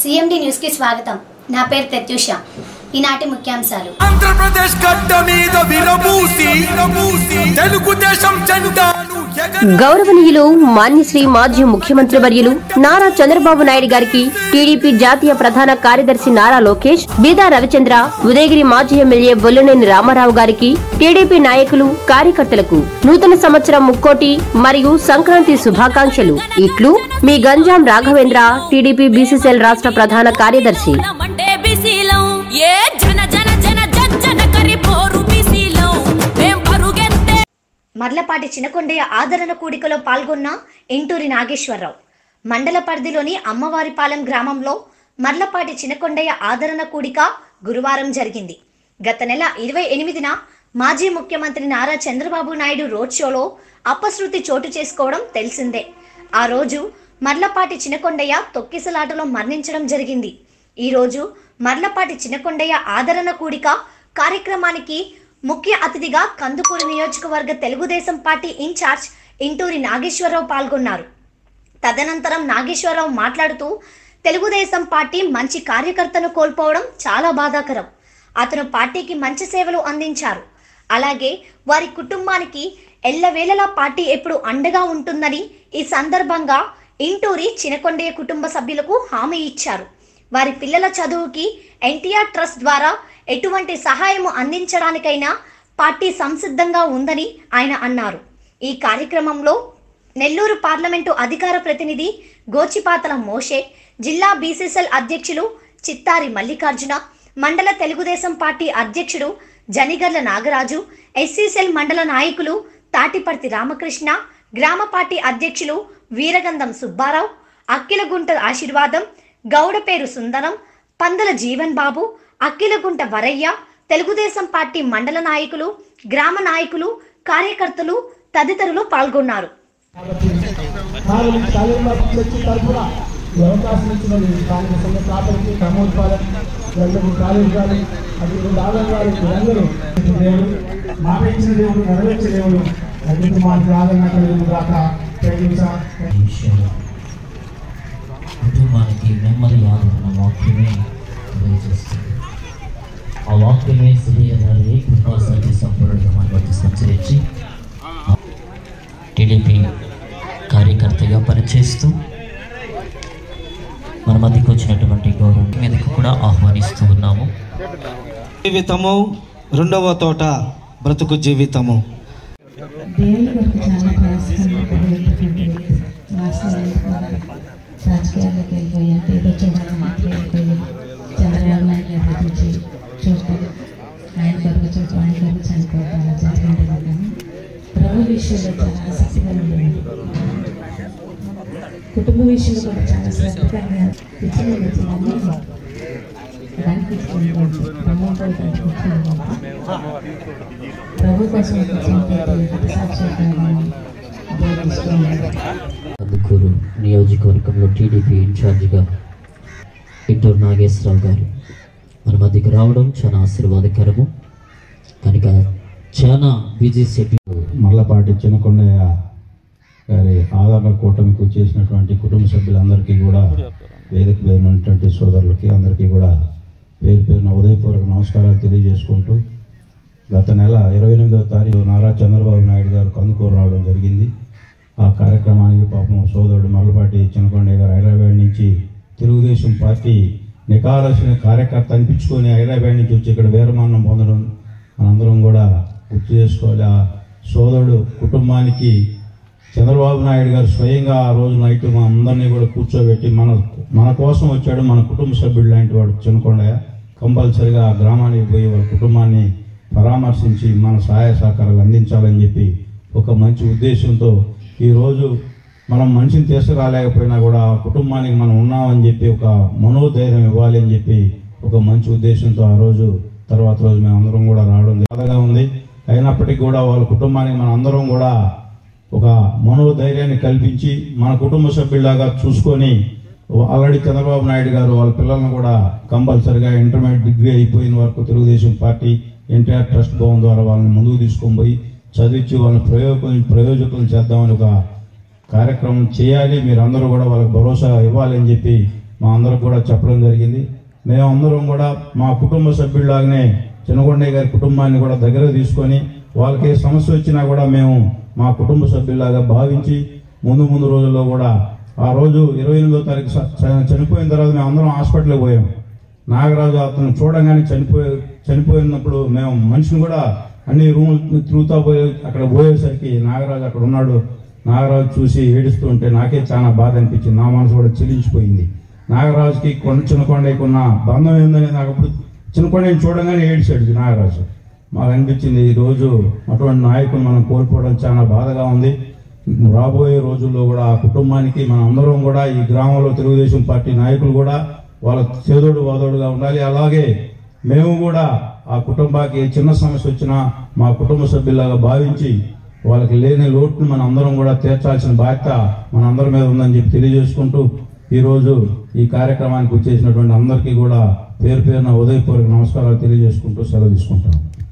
CMD న్యూస్కి స్వాగతం నా పేరు ప్రత్యూష ఈనాటి ముఖ్యాంశాలు ఆంధ్రప్రదేశ్ గడ్డ మీద విరబూసి విరబూసి తెలుగుదేశం జెండాను ఎగర గౌరవనీయులు మాన్యశ్రీ మాజీ ముఖ్యమంత్రి వర్యులు నారా చంద్రబాబు నాయుడు గారికి టీడీపీ జాతీయ ప్రధాన కార్యదర్శి నారా లోకేష్ బీదా రవిచంద్ర ఉదయగిరి మాజీ ఎమ్మెల్యే బొల్లునేని రామారావు గారికి టీడీపీ నాయకులు కార్యకర్తలకు నూతన సంవత్సరం ముక్కోటి మరియు సంక్రాంతి శుభాకాంక్షలు ఇట్లు మీ గంజాం రాఘవేంద్ర టీడీపీ బీసీసీఎల్ రాష్ట్ర ప్రధాన కార్యదర్శి అంటే బీసీలం ఏ జన జన జన జన కరి పోరు బీసీలం మేం పరుగెత్తే మర్లపాటి చినకొండయ్య ఆదరణ కూడికలో పాల్గొన్న ఎంటూరి నాగేశ్వరరావు మండల పరిధిలోని అమ్మవారిపాలెం గ్రామంలో మర్లపాటి చినకొండయ్య ఆదరణ కూడిక గురువారం జరిగింది గత నెల ఇరవై ఎనిమిదిన మాజీ ముఖ్యమంత్రి నారా చంద్రబాబు నాయుడు రోడ్ షోలో అపశృతి చోటు చేసుకోవడం తెలిసిందే ఆ రోజు మర్లపాటి చినకొండయ్య తొక్కిసలాటలో మరణించడం జరిగింది ఈ రోజు మర్లపాటి చినకొండయ్య ఆదరణ కూడిక కార్యక్రమానికి ముఖ్య అతిథిగా కందుకూరు నియోజకవర్గ తెలుగుదేశం పార్టీ ఇన్ఛార్జ్ ఇంటూరి నాగేశ్వరరావు పాల్గొన్నారు తదనంతరం నాగేశ్వరరావు మాట్లాడుతూ తెలుగుదేశం పార్టీ మంచి కార్యకర్తను కోల్పోవడం చాలా బాధాకరం అతను పార్టీకి మంచి సేవలు అందించారు అలాగే వారి కుటుంబానికి ఎల్లవేళలా పార్టీ ఎప్పుడు అండగా ఉంటుందని ఈ సందర్భంగా ఇంటూరి చినకొండయ్య కుటుంబ సభ్యులకు హామీ ఇచ్చారు వారి పిల్లల చదువుకి ఎన్టీఆర్ ట్రస్ట్ ద్వారా ఎటువంటి సహాయము అందించడానికైనా పార్టీ సంసిద్ధంగా ఉందని ఆయన అన్నారు ఈ కార్యక్రమంలో నెల్లూరు పార్లమెంటు అధికార ప్రతినిధి గోచిపాతల మోషే జిల్లా బీసీసీఎల్ అధ్యక్షులు చిత్తారి మల్లికార్జున మండల తెలుగుదేశం పార్టీ అధ్యక్షుడు జనిగర్ల నాగరాజు ఎస్సీసీఎల్ మండల నాయకులు తాటిపర్తి రామకృష్ణ గ్రామ పార్టీ అధ్యక్షులు వీరగంధం సుబ్బారావు అక్కిలగుంట ఆశీర్వాదం గౌడపేరు సుందరం పందల జీవన్ బాబు అక్కిలగుంట వరయ్య తెలుగుదేశం పార్టీ మండల నాయకులు గ్రామ నాయకులు కార్యకర్తలు తదితరులు పాల్గొన్నారు కాలు కాలేజీలో చర్చి తరఫున ఈ అవకాశం ఇచ్చినది స్థానిక సంఘ ప్రాపర్టీ కమోత్పాదం రెండు కాలేజీ గారు అది రెండు ఆదాయం గారు వీరందరూ దేవుడు మాట ఇచ్చిన దేవుడు నెరవేర్చే దేవుడు అగ్ని మాకు ఆదరణ కలిగిన దాక ప్రేమించా విషయాలు కుటుంబానికి నెమ్మది ఆదరణ వాక్యమే తెలియజేస్తుంది ఆ వాక్యమే శరీరాలే కృపాసతి సంపూర్ణమని బట్టి సంచరించి టీడీపీ కార్యకర్తగా పనిచేస్తూ మన మధ్యకు వచ్చినటువంటి గౌరవం మీదకు కూడా ఆహ్వానిస్తూ ఉన్నాము జీవితము రెండవ తోట బ్రతుకు జీవితము దేవుని కొరకు చాలా ప్రయాసపడినటువంటి వాస్తవాలు రాజకీయాల్లోకి వెళ్ళిపోయాం ఏదో చూడాలని వెళ్ళిపోయి చంద్రబాబు నాయుడు గారి గురించి చూడటం ఆయన కొరకు చూడటం ఆయన కొరకు చనిపోవటం అలా జరిగింది కానీ ప్రభు విషయంలో చాలా ఆసక్తిగా ఉండేది కుటుంబ విషయంలో కూడా చాలా శ్రద్ధగా ఇచ్చిన వచ్చిందని దానికి ఇచ్చుకుంటాం ప్రభుత్వం దానికి ఇచ్చుకుంటాం ప్రభు కోసం వచ్చినటువంటి సాక్షాత్కారాన్ని బోధిస్తున్నాడు కందుకూరు నియోజకవర్గంలో టీడీపీ ఇన్ఛార్జిగా ఇంటూరు నాగేశ్వరరావు గారు మన మధ్యకు రావడం చాలా ఆశీర్వాదకరము కనుక చాలా బిజీ షెడ్యూల్ మల్లపాటి చిన్నకొండయ్య గారి ఆదరణ కూటమికి చేసినటువంటి కుటుంబ సభ్యులందరికీ కూడా వేదిక మీద ఉన్నటువంటి సోదరులకి అందరికీ కూడా పేరు పేరున ఉదయపూర్వక నమస్కారాలు తెలియజేసుకుంటూ గత నెల ఇరవై ఎనిమిదవ తారీఖు నారా చంద్రబాబు నాయుడు గారు కందుకూరు రావడం జరిగింది ఆ కార్యక్రమానికి పాపం సోదరుడు మల్లపాటి చిన్నకొండయ్య గారు హైదరాబాద్ నుంచి తెలుగుదేశం పార్టీ నికాలసిన కార్యకర్త అనిపించుకొని హైదరాబాద్ నుంచి వచ్చి ఇక్కడ వీరమరణం పొందడం మనందరం కూడా గుర్తు చేసుకోవాలి ఆ సోదరుడు కుటుంబానికి చంద్రబాబు నాయుడు గారు స్వయంగా ఆ రోజు నైట్ మా అందరినీ కూడా కూర్చోబెట్టి మన మన కోసం వచ్చాడు మన కుటుంబ సభ్యుడు లాంటి వాడు చిన్నకొండయ్య కంపల్సరిగా ఆ గ్రామానికి పోయి వాళ్ళ కుటుంబాన్ని పరామర్శించి మన సహాయ సహకారాలు అందించాలని చెప్పి ఒక మంచి ఉద్దేశంతో ఈరోజు మనం మనిషిని తీసుకురాలేకపోయినా కూడా ఆ కుటుంబానికి మనం ఉన్నామని చెప్పి ఒక మనోధైర్యం ఇవ్వాలి అని చెప్పి ఒక మంచి ఉద్దేశంతో ఆ రోజు తర్వాత రోజు మేము అందరం కూడా రావడం బాధగా ఉంది అయినప్పటికీ కూడా వాళ్ళ కుటుంబానికి మన అందరం కూడా ఒక మనోధైర్యాన్ని కల్పించి మన కుటుంబ సభ్యులాగా చూసుకొని ఆల్రెడీ చంద్రబాబు నాయుడు గారు వాళ్ళ పిల్లలను కూడా కంపల్సరిగా ఇంటర్మీడియట్ డిగ్రీ అయిపోయిన వరకు తెలుగుదేశం పార్టీ ఎన్టీఆర్ ట్రస్ట్ భవన్ ద్వారా వాళ్ళని ముందుకు తీసుకొని పోయి చదివించి వాళ్ళని ప్రయోజకులు ప్రయోజకులను చేద్దామని ఒక కార్యక్రమం చేయాలి మీరు అందరూ కూడా వాళ్ళకి భరోసా ఇవ్వాలి అని చెప్పి మా అందరికి కూడా చెప్పడం జరిగింది మేమందరం కూడా మా కుటుంబ సభ్యుల్లాగానే చిన్నగొండయ్య గారి కుటుంబాన్ని కూడా దగ్గర తీసుకొని వాళ్ళకి ఏ సమస్య వచ్చినా కూడా మేము మా కుటుంబ సభ్యుల్లాగా భావించి ముందు ముందు రోజుల్లో కూడా ఆ రోజు ఇరవై ఎనిమిదో తారీఖు స- చ- చనిపోయిన తర్వాత మేము అందరం హాస్పిటల్కి పోయాం నాగరాజు అతను చూడగానే చనిపోయి చనిపోయినప్పుడు మేము మనిషిని కూడా అన్ని రూములు తిరుగుతా పోయి అక్కడ పోయేసరికి నాగరాజు అక్కడ ఉన్నాడు నాగరాజు చూసి ఏడుస్తూ ఉంటే నాకే చాలా బాధ అనిపించింది నా మనసు కూడా చెల్లించిపోయింది నాగరాజుకి కొండ చిన్నకొండకి ఉన్న బంధం ఏందని నాకు అప్పుడు చిన్నకొండని చూడగానే ఏడిచాడు నాగరాజు మాకు అనిపించింది ఈ రోజు అటువంటి నాయకులు మనం కోల్పోవడం చాలా బాధగా ఉంది రాబోయే రోజుల్లో కూడా ఆ కుటుంబానికి మన అందరం కూడా ఈ గ్రామంలో తెలుగుదేశం పార్టీ నాయకులు కూడా వాళ్ళ చేదోడు వాదోడుగా ఉండాలి అలాగే మేము కూడా ఆ కుటుంబానికి ఏ చిన్న సమస్య వచ్చినా మా కుటుంబ సభ్యులాగా భావించి వాళ్ళకి లేని లోటును మన అందరం కూడా తీర్చాల్సిన బాధ్యత మన అందరి మీద ఉందని చెప్పి తెలియజేసుకుంటూ ఈరోజు ఈ కార్యక్రమానికి వచ్చేసినటువంటి అందరికీ కూడా పేరు పేరున ఉదయపూర్వక నమస్కారాలు తెలియజేసుకుంటూ సెలవు తీసుకుంటాం